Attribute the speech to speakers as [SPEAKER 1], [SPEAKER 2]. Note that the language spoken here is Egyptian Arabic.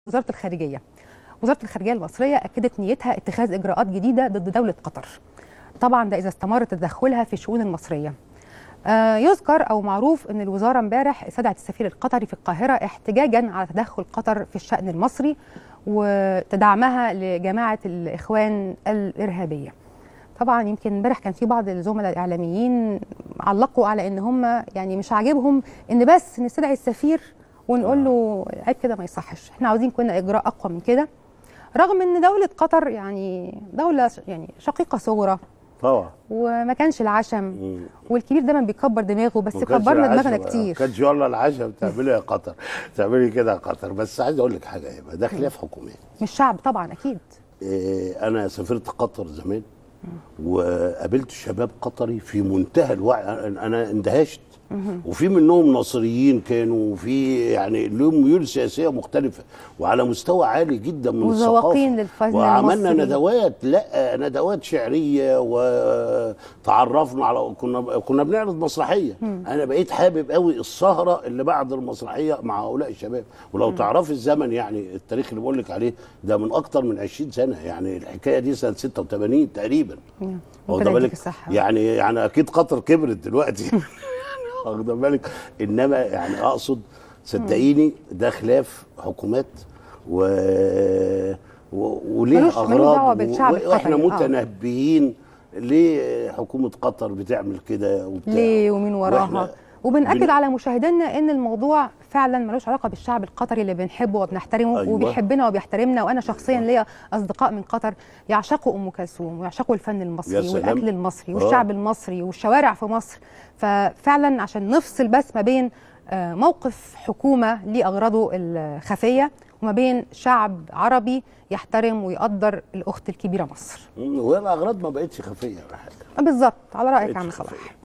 [SPEAKER 1] وزاره الخارجيه وزاره الخارجيه المصريه اكدت نيتها اتخاذ اجراءات جديده ضد دوله قطر طبعا ده اذا استمر تدخلها في الشؤون المصريه آه يذكر او معروف ان الوزاره امبارح استدعت السفير القطري في القاهره احتجاجا على تدخل قطر في الشان المصري وتدعمها لجماعه الاخوان الارهابيه طبعا يمكن امبارح كان في بعض الزملاء الاعلاميين علقوا على ان هم يعني مش عاجبهم ان بس نستدعي السفير ونقول له عيب كده ما يصحش احنا عاوزين كنا اجراء اقوى من كده رغم ان دوله قطر يعني دوله يعني شقيقه صغرى
[SPEAKER 2] طبعا
[SPEAKER 1] وما كانش العشم والكبير دايما بيكبر دماغه بس
[SPEAKER 2] ما كانش
[SPEAKER 1] كبرنا
[SPEAKER 2] العشم-
[SPEAKER 1] دماغنا
[SPEAKER 2] ما
[SPEAKER 1] كتير
[SPEAKER 2] كانش والله العشم تعملي يا قطر تعملي كده يا قطر بس عايز اقول لك حاجه يبقى ده خلاف حكومات
[SPEAKER 1] مش شعب طبعا اكيد
[SPEAKER 2] إيه، انا سافرت قطر زمان وقابلت شباب قطري في منتهى الوعي أنا- انا اندهشت وفي منهم ناصريين كانوا وفي يعني لهم ميول سياسيه مختلفه وعلى مستوى عالي جدا من
[SPEAKER 1] مذوقين
[SPEAKER 2] الثقافه
[SPEAKER 1] للفن
[SPEAKER 2] وعملنا
[SPEAKER 1] المصري.
[SPEAKER 2] ندوات لا ندوات شعريه وتعرفنا على كنا كنا بنعرض مسرحيه انا بقيت حابب قوي السهره اللي بعد المسرحيه مع هؤلاء الشباب ولو تعرفي الزمن يعني التاريخ اللي بقول لك عليه ده من اكتر من 20 سنه يعني الحكايه دي سنه 86 تقريبا
[SPEAKER 1] ربنا
[SPEAKER 2] واخده
[SPEAKER 1] يديك
[SPEAKER 2] بالك
[SPEAKER 1] الصحة.
[SPEAKER 2] يعني يعني اكيد قطر كبرت دلوقتي واخده بالك انما يعني اقصد صدقيني ده خلاف حكومات و... و... وليه
[SPEAKER 1] ملوش- ملوش
[SPEAKER 2] اغراض
[SPEAKER 1] دعوة بالشعب
[SPEAKER 2] و... واحنا
[SPEAKER 1] القطري. آه.
[SPEAKER 2] متنبهين ليه حكومه قطر بتعمل كده وبتاع
[SPEAKER 1] ليه ومين وراها
[SPEAKER 2] وإحنا
[SPEAKER 1] وبنأكد
[SPEAKER 2] بن-
[SPEAKER 1] على مشاهدينا ان الموضوع فعلا ملوش علاقه بالشعب القطري اللي بنحبه وبنحترمه
[SPEAKER 2] أيوة.
[SPEAKER 1] وبيحبنا وبيحترمنا وانا شخصيا ليا اصدقاء من قطر يعشقوا ام كلثوم ويعشقوا الفن
[SPEAKER 2] يا
[SPEAKER 1] المصري
[SPEAKER 2] سلام.
[SPEAKER 1] والاكل المصري
[SPEAKER 2] آه.
[SPEAKER 1] والشعب المصري والشوارع في مصر ففعلا عشان نفصل بس ما بين آه، موقف حكومه ليه اغراضه الخفيه وما بين شعب عربي يحترم ويقدر الاخت الكبيره مصر
[SPEAKER 2] والاغراض ما بقتش خفيه ولا حاجه
[SPEAKER 1] بالظبط على رايك يا
[SPEAKER 2] بقتش
[SPEAKER 1] عم
[SPEAKER 2] خفية.
[SPEAKER 1] صلاح